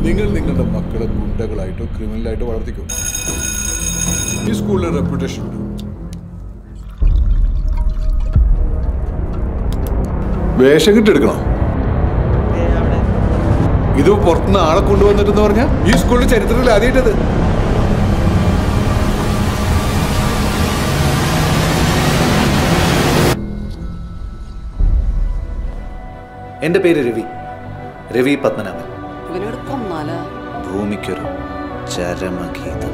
നിങ്ങൾ നിങ്ങളുടെ മക്കളെ ഗുണ്ടകളായിട്ടോ ക്രിമിനലായിട്ടോ വളർത്തിക്കോ ഈ സ്കൂളിലെ റെപ്യൂട്ടേഷൻ ഉണ്ട് വേഷം കിട്ടെടുക്കണോ ഇത് പുറത്തുനിന്ന് ആളെ കൊണ്ടുവന്നിട്ടെന്ന് പറഞ്ഞാൽ ഈ സ്കൂളിന്റെ ചരിത്രത്തിൽ ആദ്യമായിട്ടത് എൻ്റെ പേര് രവി രവി പത്മനാഭൻ ഇവനോട് കൊന്നാലാ ഭൂമിക്കൊരു ചരമഗീതം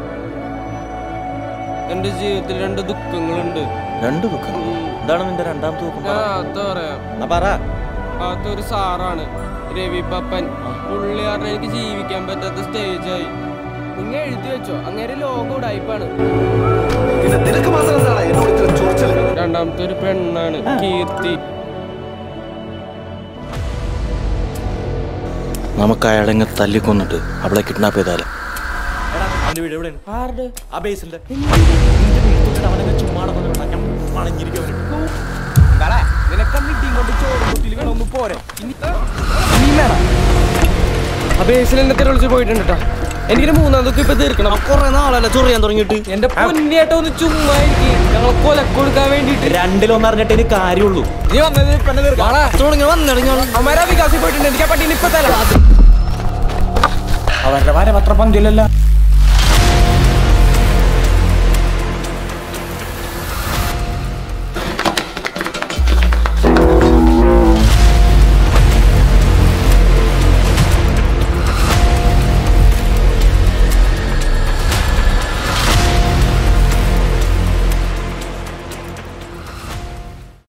എന്റെ ജീവിതത്തിൽ രണ്ട് ദുഃഖങ്ങളുണ്ട് രണ്ട് ദുഃഖം എന്താണ് നിന്റെ രണ്ടാമത്തെ ദുഃഖം ആ, പറ. എന്താ പറയാ എന്നാ പറ അതൊരു സാറാണ് രവി പപ്പൻ പുള്ളി കാരണം എനിക്ക് ജീവിക്കാൻ പറ്റാത്ത സ്റ്റേജായി നിങ്ങൾ എഴുതി വെച്ചോ അങ്ങേരെ ലോകം ഉടായിപ്പാണ് പിന്നെ നിനക്ക് മാത്രം എന്താണ് എന്നോട് ഇത്ര ചൊറിച്ചല്? രണ്ടാമത്തെ ഒരു പെണ്ണാണ് കീർത്തി നമുക്ക് അയാളെ ഇങ്ങ് തല്ലിക്കൊന്നിട്ട് അവളെ കിഡ്നാപ്പ് ചെയ്താലേ ആരുടെ ആ ബേസിന്റെ അവനെ ചുമ്മാടെ നിനക്കന്ന് ഇടിയും കൊണ്ട് ചോറും കുത്തിയിൽ വേണം പോരെ ഇനി വേണം ആ ബേസിൽ എന്നെ തെരളിച്ച് പോയിട്ടുണ്ട് കേട്ടോ എനിക്കിന് മൂന്നാം തൊക്കെ ഇപ്പൊ തീർക്കണം കുറെ നാളല്ല ചൊറിയാൻ തുടങ്ങിയിട്ട് എന്റെ പൊന്നിയേട്ട ഒന്ന് ചുമ്മാ ഇരിക്കും ഞങ്ങളെ കൊലക്ക് കൊടുക്കാൻ വേണ്ടിട്ട് രണ്ടിലൊന്നും അറിഞ്ഞിട്ട് എനിക്ക് കാര്യമുള്ളൂ നീ വന്നത് ഇപ്പൊ എന്നെ തീർക്കാം തുടങ്ങി വന്നിടങ്ങി അമ്മരാ വികാസിൽ പോയിട്ടുണ്ട് എനിക്ക് ആ പട്ടീനെ ഇപ്പൊ തരാം അവരുടെ വരവത്ര പന്തിലല്ല